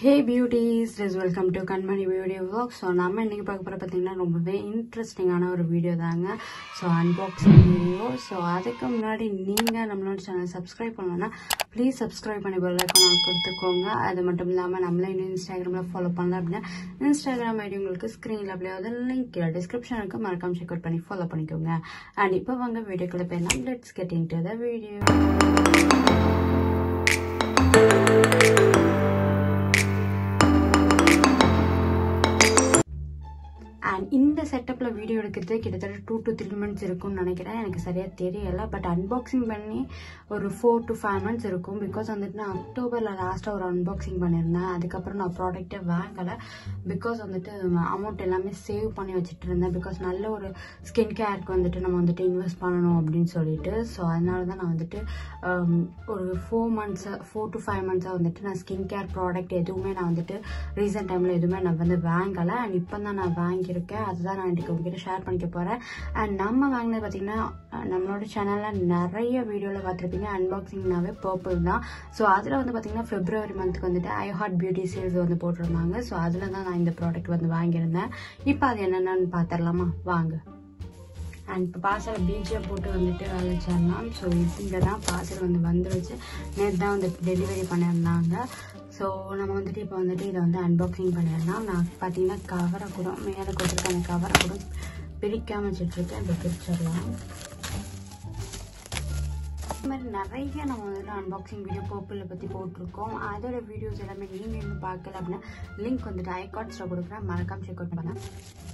hey beauties is welcome to Kanmani beauty vlog so நம்ம இன்னைக்கு பார்க்க போகிற பார்த்தீங்கன்னா ரொம்பவே இன்ட்ரெஸ்டிங்கான ஒரு வீடியோ தாங்க ஸோ அன்பாக்சிங் வீடியோ ஸோ அதுக்கு முன்னாடி நீங்கள் நம்மளோட சேனல் சப்ஸ்கிரைப் பண்ணணும்னா ப்ளீஸ் சப்ஸ்கிரைப் பண்ணி பெல் ஐக்கான் கொடுத்துக்கோங்க அது மட்டும் இல்லாமல் நம்மள இன்னும் இன்ஸ்டாகிராமில் ஃபாலோ பண்ணல அப்படின்னா இன்ஸ்டாகிராம் ஐடி உங்களுக்கு ஸ்க்ரீனில் அப்படியே வந்து லிங்க் டிஸ்கிரிப்ஷனுக்கு மறக்காம செக் அவுட் பண்ணி ஃபாலோ பண்ணிக்கோங்க அண்ட் இப்போ வாங்க வீடியோக்குள்ள போயிடலாம் let's get into the video and இந்த செட்டப்பில் வீடியோ எடுக்கிறது கிட்டத்தட்ட டூ டு த்ரீ மந்த்ஸ் இருக்கும்னு நினைக்கிறேன் எனக்கு சரியாக தெரியலை பட் அன்பாக்சிங் பண்ணி ஒரு ஃபோர் டு ஃபைவ் மந்த்ஸ் இருக்கும் பிகாஸ் வந்துட்டு நான் அக்டோபரில் லாஸ்ட்டாக ஒரு அன்பாக்சிங் பண்ணியிருந்தேன் அதுக்கப்புறம் நான் ப்ராடக்ட்டே வாங்கலை பிகாஸ் வந்துட்டு அமௌண்ட் எல்லாமே சேவ் பண்ணி வச்சுட்டு இருந்தேன் பிகாஸ் நல்ல ஒரு ஸ்கின் கேருக்கு வந்துட்டு நம்ம வந்துட்டு இன்வெஸ்ட் பண்ணணும் அப்படின்னு சொல்லிட்டு ஸோ அதனால தான் நான் வந்துட்டு um, ஒரு ஃபோர் மந்த்ஸாக ஃபோர் டு ஃபைவ் மந்த்ஸாக வந்துட்டு நான் ஸ்கின் கேர் ப்ராடக்ட் எதுவுமே நான் வந்துட்டு ரீசெண்ட் டைமில் எதுவுமே நான் வந்து வாங்கலை அண்ட் இப்போ தான் நான் வாங்கியிருக்கேன் அதுதான் நான் இன்றைக்கி உங்ககிட்ட ஷேர் பண்ணிக்க போகிறேன் அண்ட் நம்ம வாங்கினது பார்த்திங்கன்னா அஹ், நம்மளோட சேனலில் நிறைய வீடியோவில் பார்த்துருப்பீங்க அன்பாக்சிங்னாவே பர்பிள் தான் ஸோ அதில் வந்து பார்த்திங்கன்னா ஃபெப்ரவரி மந்த்துக்கு வந்துட்டு ஐ ஹார்ட் பியூட்டி சேல்ஸ் வந்து போட்டிருந்தாங்க ஸோ அதில் தான் நான் இந்த ப்ராடக்ட் வந்து வாங்கியிருந்தேன் இப்போ அது என்னென்னு பார்த்துடலாமா வாங்க அண்ட் இப்போ பார்சல் பிஜியை போட்டு வந்துட்டு அழைச்சிடலாம் ஸோ இங்கே தான் பார்சல் வந்து வந்துருச்சு நேற்று தான் வந்து டெலிவரி பண்ணியிருந்தாங்க ஸோ நம்ம வந்துட்டு இப்போ வந்துட்டு இதை வந்து அன்பாக்சிங் பண்ணிடலாம் நான் பார்த்தீங்கன்னா கவரை கூட மேலே கொடுத்துருக்க அந்த கவரை கூட பிரிக்காமல் வச்சுட்ருக்கேன் இப்போ பிரிச்சிடலாம் இந்த மாதிரி நிறைய நம்ம வந்துட்டு அன்பாக்சிங் வீடியோ பர்பிளை பற்றி போட்டிருக்கோம் அதோட வீடியோஸ் எல்லாமே நீங்கள் இன்னும் பார்க்கல அப்படின்னா லிங்க் வந்துட்டு ஐகார்ட்ஸில் கொடுக்குறேன் மறக்காம செக் அவுட் பண்ணுங்க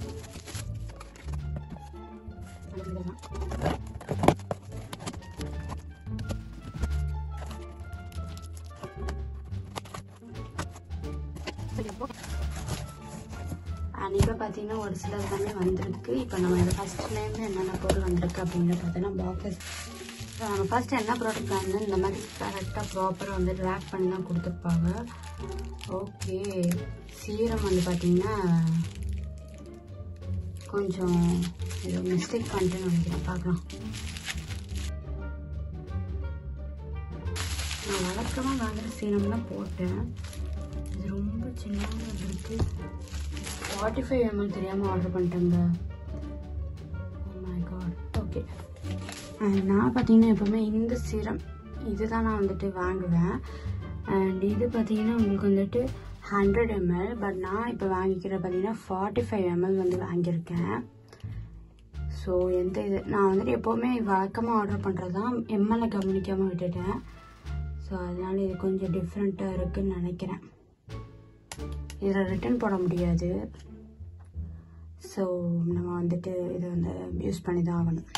அண்ட் இப்போ பார்த்தீங்கன்னா ஒரு சில எல்லாமே வந்திருக்கு இப்போ நம்ம இந்த ஃபஸ்ட்லேருந்து என்னென்ன பொருள் வந்திருக்கு அப்படின்னு பார்த்தீங்கன்னா பாக்ஸஸ் நம்ம ஃபர்ஸ்ட் என்ன ப்ராடக்ட் வாங்கினா இந்த மாதிரி கரெக்டாக ப்ராப்பராக வந்து ரேக் பண்ணி தான் கொடுத்துருப்பாங்க ஓகே சீரம் வந்து பார்த்தீங்கன்னா கொஞ்சம் ஏதோ மிஸ்டேக் பண்ணிட்டேன்னு நினைக்கிறேன் பார்க்கலாம் நான் வழக்கமாக வாங்குற சீரம்லாம் போட்டேன் இது ரொம்ப சின்னதாக இருக்கு ஃபார்ட்டி ஃபைவ் எம்எல் தெரியாமல் ஆர்டர் பண்ணிட்டேங்க மை காட் ஓகே நான் பார்த்தீங்கன்னா எப்போவுமே இந்த சீரம் இதுதான் நான் வந்துட்டு வாங்குவேன் அண்ட் இது பார்த்தீங்கன்னா உங்களுக்கு வந்துட்டு ஹண்ட்ரட் எம்எல் பட் நான் இப்போ வாங்கிக்கிற பார்த்தீங்கன்னா ஃபார்ட்டி ஃபைவ் எம்எல் வந்து வாங்கியிருக்கேன் ஸோ எந்த இது நான் வந்துட்டு எப்போவுமே வழக்கமாக ஆர்டர் பண்ணுறது தான் எம்எல்ஏ கவனிக்காமல் விட்டுட்டேன் ஸோ அதனால இது கொஞ்சம் டிஃப்ரெண்ட்டாக இருக்குன்னு நினைக்கிறேன் இதில் ரிட்டர்ன் போட முடியாது ஸோ நம்ம வந்துட்டு இதை வந்து யூஸ் பண்ணி தான் ஆகணும்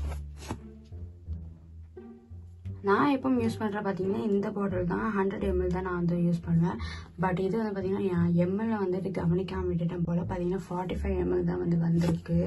நான் எப்போ யூஸ் பண்ணுறேன் பார்த்தீங்கன்னா இந்த பாட்டில் தான் ஹண்ட்ரட் எம்எல் தான் நான் வந்து யூஸ் பண்ணுவேன் பட் இது வந்து பார்த்தீங்கன்னா எம்எல்ல வந்துட்டு கவனிக்காமல் விட்டுட்டேன் போல் பார்த்தீங்கன்னா ஃபார்ட்டி ஃபைவ் எம்எல் தான் வந்து வந்திருக்கு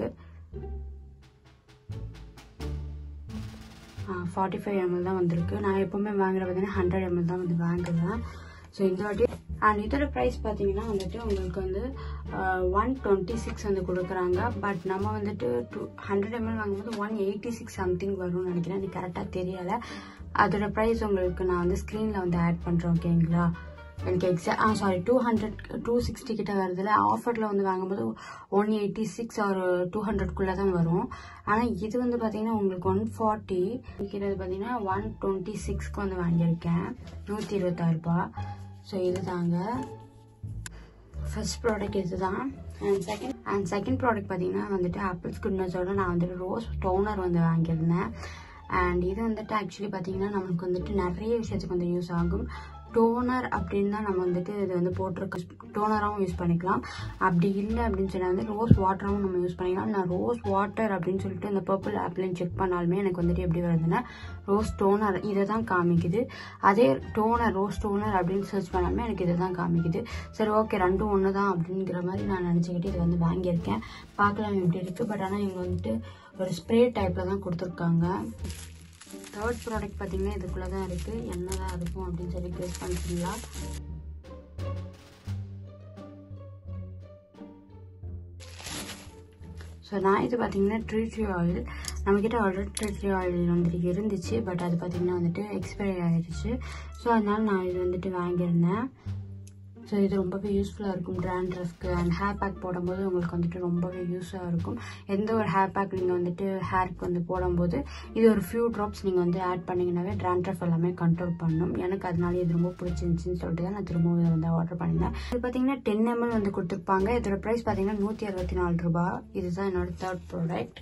ஃபார்ட்டி ஃபைவ் எம்எல் தான் வந்திருக்கு நான் எப்போவுமே வாங்குற பார்த்தீங்கன்னா ஹண்ட்ரட் எம்எல் தான் வந்து வாங்குவேன் ஸோ இந்த வாட்டி அண்ட் இதோட ப்ரைஸ் பார்த்தீங்கன்னா வந்துட்டு உங்களுக்கு வந்து ஒன் டுவெண்ட்டி சிக்ஸ் வந்து கொடுக்குறாங்க பட் நம்ம வந்துட்டு டூ ஹண்ட்ரட் எம்எல் வாங்கும்போது ஒன் எயிட்டி சிக்ஸ் சம்திங் வரும்னு நினைக்கிறேன் எனக்கு கரெக்டாக தெரியலை அதோட ப்ரைஸ் உங்களுக்கு நான் வந்து ஸ்க்ரீனில் வந்து ஆட் பண்ணுறேன் ஓகேங்களா எனக்கு எக்ஸா uh sorry two hundred two sixty கிட்ட வருதுல ஆஃபரில் வந்து வாங்கும்போது ஒன் எயிட்டி சிக்ஸ் ஒரு டூ ஹண்ட்ரட்குள்ளே தான் வரும் ஆனால் இது வந்து பார்த்தீங்கன்னா உங்களுக்கு ஒன் ஃபார்ட்டி இருக்கிறது பார்த்தீங்கன்னா ஒன் டுவெண்ட்டி சிக்ஸ்க்கு வந்து வாங்கியிருக்கேன் நூற்றி இருபத்தாறு ரூபாய் ஸோ இது தாங்க ஃபர்ஸ்ட் ப்ராடக்ட் இது தான் and second and second product பார்த்தீங்கன்னா வந்துட்டு ஆப்பிள்ஸ் குட்னஸோட நான் வந்துட்டு ரோஸ் டோனர் வந்து வாங்கியிருந்தேன் அண்ட் இது வந்துட்டு ஆக்சுவலி பார்த்தீங்கன்னா நமக்கு வந்துட்டு நிறைய விஷயத்துக்கு வந்து யூஸ் ஆகும் டோனர் அப்படின்னு தான் நம்ம வந்துட்டு இது வந்து போட்டிருக்க டோனராகவும் யூஸ் பண்ணிக்கலாம் அப்படி இல்லை அப்படின்னு சொன்னால் வந்து ரோஸ் வாட்டராகவும் நம்ம யூஸ் பண்ணிக்கலாம் நான் ரோஸ் வாட்டர் அப்படின்னு சொல்லிட்டு இந்த பர்பிள் ஆப்லைன் செக் பண்ணாலுமே எனக்கு வந்துட்டு எப்படி வருதுன்னா ரோஸ் டோனர் இதை தான் காமிக்குது அதே டோனர் ரோஸ் டோனர் அப்படின்னு சர்ச் பண்ணாலுமே எனக்கு இதை தான் காமிக்குது சரி ஓகே ரெண்டும் ஒன்று தான் அப்படிங்கிற மாதிரி நான் நினச்சிக்கிட்டு இதை வந்து வாங்கியிருக்கேன் பார்க்கலாம் எப்படி இருக்குது பட் ஆனால் இவங்க வந்துட்டு ஒரு ஸ்ப்ரே டைப்பில் தான் கொடுத்துருக்காங்க தேர்ட் ப்ராடக்ட் பார்த்தீங்கன்னா இதுக்குள்ளே தான் இருக்குது என்ன தான் இருக்கும் அப்படின்னு சொல்லி கெஸ் பண்ணிட்டீங்களா ஸோ நான் இது பார்த்தீங்கன்னா ட்ரீ ட்ரீ ஆயில் நம்மக்கிட்ட ஆல்ரெடி ட்ரீ ட்ரீ ஆயில் வந்துட்டு இருந்துச்சு பட் அது பார்த்தீங்கன்னா வந்துட்டு எக்ஸ்பைரி ஆயிடுச்சு ஸோ அதனால நான் இது வந்துட்டு வாங்கியிருந்தேன் ஸோ இது ரொம்பவே யூஸ்ஃபுல்லாக இருக்கும் ட்ராண்ட்ரஃப்க்கு அண்ட் ஹேர் பேக் போடும்போது உங்களுக்கு வந்துட்டு ரொம்பவே யூஸாக இருக்கும் எந்த ஒரு ஹேர் பேக் நீங்கள் வந்துட்டு ஹேருக்கு வந்து போடும்போது இது ஒரு ஃபியூ ட்ராப்ஸ் நீங்கள் வந்து ஆட் பண்ணிங்கனாவே ட்ராண்ட்ரஃப் எல்லாமே கண்ட்ரோல் பண்ணும் எனக்கு அதனால இது ரொம்ப பிடிச்சிருந்துச்சின்னு சொல்லிட்டு தான் நான் திரும்பவும் இதை வந்து ஆர்டர் பண்ணியிருந்தேன் இது பார்த்தீங்கன்னா டென் எம்எல் வந்து கொடுத்துருப்பாங்க இதோட ப்ரைஸ் பார்த்தீங்கன்னா நூற்றி அறுபத்தி நாலு ரூபாய் இதுதான் என்னோட தேர்ட் ப்ராடக்ட்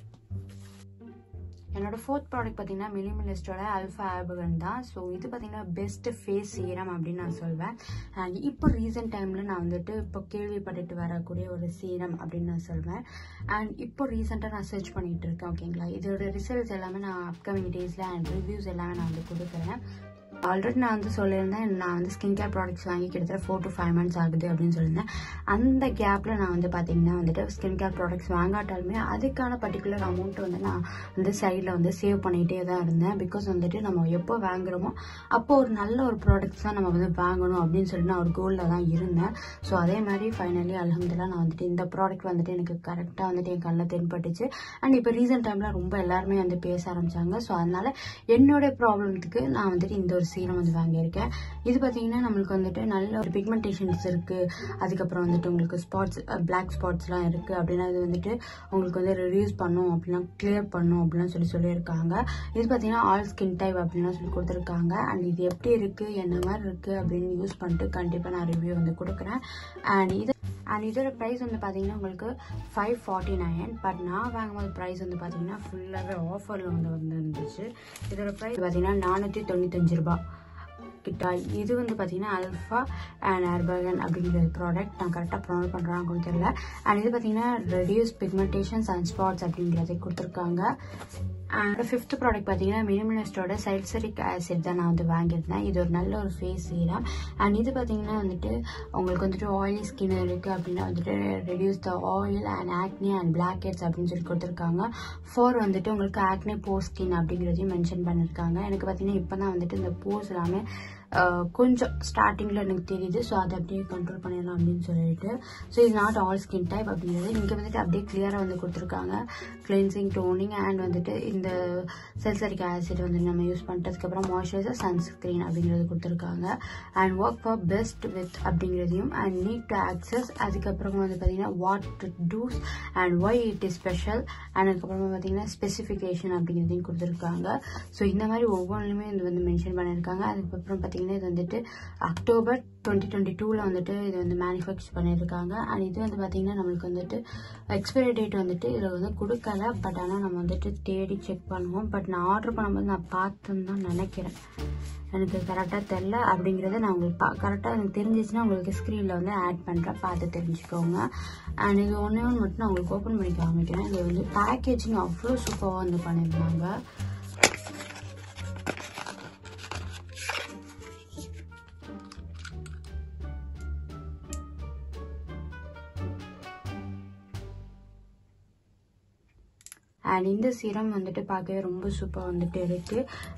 என்னோட ஃபோர்த் ப்ராடக்ட் பார்த்தீங்கன்னா மினிமலிஸ்டோட அல்ஃபா ஆபகன் தான் ஸோ இது பார்த்தீங்கன்னா பெஸ்ட் ஃபேஸ் சீரம் அப்படின்னு நான் சொல்வேன் அண்ட் இப்போ ரீசெண்ட் டைமில் நான் வந்துட்டு இப்போ கேள்விப்பட்டுட்டு வரக்கூடிய ஒரு சீரம் அப்படின்னு நான் சொல்வேன் அண்ட் இப்போ ரீசெண்டாக நான் சர்ச் பண்ணிட்டு இருக்கேன் ஓகேங்களா இதோட ரிசல்ட்ஸ் எல்லாமே நான் அப்கமிங் டேஸில் அண்ட் ரிவ்யூஸ் எல்லாமே நான் வந்து கொடுக்குறேன் ஆல்ரெடி நான் வந்து சொல்லியிருந்தேன் நான் வந்து ஸ்கின் கேர் ப்ராடக்ட்ஸ் வாங்கி கிட்டத்தட்ட ஃபோர் டு ஃபைவ் மந்த்ஸ் ஆகுது அப்படின்னு சொல்லியிருந்தேன் அந்த கேப்பில் நான் வந்து பார்த்தீங்கன்னா வந்துட்டு ஸ்கின் கேர் ப்ராடக்ட்ஸ் வாங்காட்டாலுமே அதுக்கான பர்டிகுலர் அமௌண்ட் வந்து நான் வந்து சைடில் வந்து சேவ் பண்ணிகிட்டே தான் இருந்தேன் பிகாஸ் வந்துட்டு நம்ம எப்போ வாங்குறோமோ அப்போ ஒரு நல்ல ஒரு ப்ராடக்ட்ஸ் தான் நம்ம வந்து வாங்கணும் அப்படின்னு சொல்லிட்டு நான் ஒரு கோலில் தான் இருந்தேன் ஸோ அதே மாதிரி ஃபைனலி அலமதுல்லா நான் வந்துட்டு இந்த ப்ராடக்ட் வந்துட்டு எனக்கு கரெக்டாக வந்துட்டு என் கண்ணில் தென்பட்டுச்சு அண்ட் இப்போ ரீசெண்ட் டைமில் ரொம்ப எல்லாருமே வந்து பேச ஆரம்பிச்சாங்க ஸோ அதனால என்னோட ப்ராப்ளத்துக்கு நான் வந்துட்டு இந்த ஒரு சீரம் வந்து வாங்கியிருக்கேன் இது பார்த்தீங்கன்னா நம்மளுக்கு வந்துட்டு நல்ல ஒரு பிக்மெண்டேஷன்ஸ் இருக்குது அதுக்கப்புறம் வந்துட்டு உங்களுக்கு ஸ்பாட்ஸ் பிளாக் ஸ்பாட்ஸ்லாம் இருக்குது அப்படின்னா இது வந்துட்டு உங்களுக்கு வந்து ரிடியூஸ் பண்ணும் அப்படின்னா கிளியர் பண்ணும் அப்படின்னு சொல்லி சொல்லியிருக்காங்க இது பார்த்தீங்கன்னா ஆல் ஸ்கின் டைப் அப்படின்லாம் சொல்லி கொடுத்துருக்காங்க அண்ட் இது எப்படி இருக்குது என்ன மாதிரி இருக்குது அப்படின்னு யூஸ் பண்ணிட்டு கண்டிப்பாக நான் ரிவ்யூ வந்து கொடுக்குறேன் அண்ட் இது அண்ட் இதோட ப்ரைஸ் வந்து பார்த்தீங்கன்னா உங்களுக்கு ஃபைவ் ஃபார்ட்டி நைன் பட் நான் வாங்கும்போது ப்ரைஸ் வந்து பார்த்தீங்கன்னா ஃபுல்லாகவே ஆஃபரில் வந்து வந்துருந்துச்சு இதோட ப்ரைஸ் பார்த்தீங்கன்னா நானூற்றி தொண்ணூத்தஞ்சு ரூபாய் கிட்ட இது வந்து பார்த்தீங்கன்னா அல்ஃபா அண்ட் ஆர்பகன் அப்படிங்கிற ப்ராடக்ட் நான் கரெக்டாக ப்ரொமோட் பண்ணுறாங்க கூட தெரியல அண்ட் இது பார்த்தீங்கன்னா ரெடியூஸ் பிக்மெண்டேஷன்ஸ் அண்ட் ஸ்பாட்ஸ் அப்படிங்கிறதை கொடுத்துருக்காங்க அண்ட் ஃபிஃப்த் ப்ராடக்ட் பார்த்தீங்கன்னா மினிமலிஸ்டோட சைட்சரிக் ஆசிட் தான் நான் வந்து வாங்கியிருந்தேன் இது ஒரு நல்ல ஒரு ஃபேஸ் சீரம் அண்ட் இது பார்த்தீங்கன்னா வந்துட்டு உங்களுக்கு வந்துட்டு ஆயிலி ஸ்கின் இருக்குது அப்படின்னா வந்துட்டு reduce the oil and acne and blackheads அப்படின்னு சொல்லி கொடுத்துருக்காங்க ஃபோர் வந்துட்டு உங்களுக்கு ஆக்னி போர் ஸ்கின் அப்படிங்கிறதையும் மென்ஷன் பண்ணியிருக்காங்க எனக்கு பார்த்தீங்கன்னா இப்போ தான் வந்துட்டு இந்த போர்ஸ் எல்லாமே ஆஹ் கொஞ்சம் ஸ்டார்டிங்கில் எனக்கு தெரியுது ஸோ அதை அப்படியே கண்ட்ரோல் பண்ணிடலாம் அப்படின்னு சொல்லிட்டு ஸோ இது நாட் ஆல் ஸ்கின் டைப் அப்படிங்கிறது இங்கே வந்துட்டு அப்படியே கிளியராக வந்து கொடுத்துருக்காங்க கிளென்சிங் டோனிங் அண்ட் வந்துட்டு இந்த செல்சரிக் ஆசிட் வந்து நம்ம யூஸ் பண்ணிட்டதுக்கப்புறம் மாய்ஸ்சரைசர் சன்ஸ்க்ரீன் அப்படிங்கிறது கொடுத்துருக்காங்க and work for best with அப்படிங்கிறதையும் அண்ட் நீட் டு ஆக்சஸ் அதுக்கப்புறமா வந்து பார்த்தீங்கன்னா what does and why it is special and அதுக்கப்புறமா பார்த்தீங்கன்னா ஸ்பெசிஃபிகேஷன் அப்படிங்கிறதையும் கொடுத்துருக்காங்க ஸோ இந்த மாதிரி ஒவ்வொன்றுமே இது வந்து மென்ஷன் பண்ணியிருக்காங்க அதுக்கப்புறம் பார்த்தீங்கன்னா இது வந்துட்டு அக்டோபர் டுவெண்ட்டி டுவெண்ட்டி டூவில் வந்துட்டு இது வந்து மேனுஃபேக்சர் பண்ணியிருக்காங்க அண்ட் இது வந்து பார்த்தீங்கன்னா நம்மளுக்கு வந்துட்டு எக்ஸ்பைரி டேட் வந்துட்டு இதில் வந்து கொடுக்கல பட் ஆனால் நம்ம வந்துட்டு தேடி செக் பண்ணுவோம் பட் நான் ஆர்டர் பண்ணும்போது நான் பார்த்தேன்னு தான் நினைக்கிறேன் எனக்கு கரெக்டாக தெரில அப்படிங்கிறத நான் உங்களுக்கு பா கரெக்டாக எனக்கு தெரிஞ்சிச்சுன்னா உங்களுக்கு ஸ்க்ரீனில் வந்து ஆட் பண்ணுறேன் பார்த்து தெரிஞ்சுக்கோங்க அண்ட் இது ஒன்றே ஒன்று மட்டும் நான் உங்களுக்கு ஓப்பன் பண்ணி காமிக்கிறேன் இது வந்து பேக்கேஜிங் அவ்வளோ சூப்பராக வந்து பண்ணியிருந்தாங்க அண்ட் இந்த சீரம் வந்துட்டு பார்க்கவே ரொம்ப சூப்பர் வந்துட்டு இருக்கு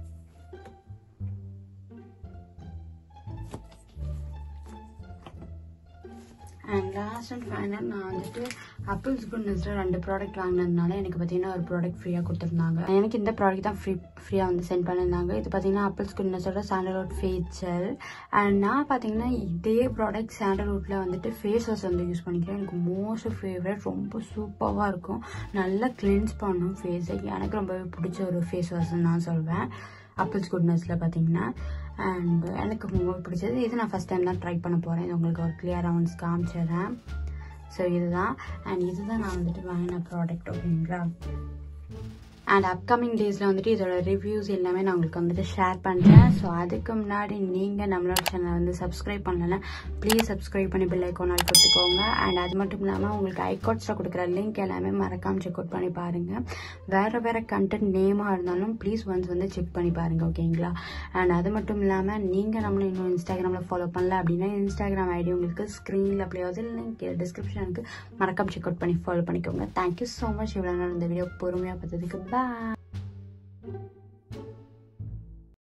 அண்ட் லாஸ்ட் அண்ட் ஃபைனல் நான் வந்துட்டு அப்பிள்ஸ் குட்னஸில் ரெண்டு ப்ராடக்ட் வாங்கினதுனால எனக்கு பார்த்தீங்கன்னா ஒரு ப்ராடக்ட் ஃப்ரீயாக கொடுத்துருந்தாங்க எனக்கு இந்த ப்ராடக்ட் தான் ஃப்ரீ ஃப்ரீயாக வந்து சென்ட் பண்ணியிருந்தாங்க இது பார்த்தீங்கன்னா அப்பிள்ஸ் குட்னஸோட சாண்டல்வுட் ஃபேஸ் ஜெல் அண்ட் நான் பார்த்தீங்கன்னா இதே ப்ராடக்ட் சாண்டல்வுட்டில் வந்துட்டு ஃபேஸ் வாஷ் வந்து யூஸ் பண்ணிக்கிறேன் எனக்கு மோஸ்ட் ஃபேவரட் ரொம்ப சூப்பராக இருக்கும் நல்லா கிளென்ஸ் பண்ணும் ஃபேஸை எனக்கு ரொம்பவே பிடிச்ச ஒரு ஃபேஸ் வாஷ்னு நான் சொல்வேன் அப்பிள்ஸ் குட்னஸில் பார்த்தீங்கன்னா அண்ட் எனக்கு ரொம்ப பிடிச்சது இது நான் ஃபஸ்ட் டைம் தான் ட்ரை பண்ண போகிறேன் இது உங்களுக்கு ஒரு கிளியர் ரவுண்ட்ஸ் காமிச்சிடுறேன் ஸோ இதுதான் அண்ட் இதுதான் நான் வந்துட்டு வாங்கின ப்ராடக்ட் ஓகேங்களா அண்ட் அப்கமிங் டேஸில் வந்துட்டு இதோட ரிவ்யூஸ் எல்லாமே நான் உங்களுக்கு வந்துட்டு ஷேர் பண்ணுறேன் ஸோ அதுக்கு முன்னாடி நீங்கள் நம்மளோட சேனலை வந்து சப்ஸ்கிரைப் பண்ணலன்னா ப்ளீஸ் சப்ஸ்கிரைப் பண்ணி பில் ஐக்கோனால் கொடுத்துக்கோங்க அண்ட் அது மட்டும் இல்லாமல் உங்களுக்கு ஐகாட்ஸில் கொடுக்குற லிங்க் எல்லாமே மறக்காமல் செக் அவுட் பண்ணி பாருங்கள் வேறு வேறு கண்டென்ட் நேமாக இருந்தாலும் ப்ளீஸ் ஒன்ஸ் வந்து செக் பண்ணி பாருங்கள் ஓகேங்களா அண்ட் அது மட்டும் இல்லாமல் நீங்கள் நம்மளை இன்னும் இன்ஸ்டாகிராமில் ஃபாலோ பண்ணல அப்படின்னா இன்ஸ்டாகிராம் ஐடி உங்களுக்கு ஸ்க்ரீனில் அப்படியே வந்து லிங்க் டிஸ்கிரிப்ஷனுக்கு மறக்காம செக் அவுட் பண்ணி ஃபாலோ பண்ணிக்கோங்க தேங்க்யூ ஸோ மச் இவ்வளோ நேரம் இந்த வீடியோ பொறுமையாக பார்த்ததுக்கு பாய்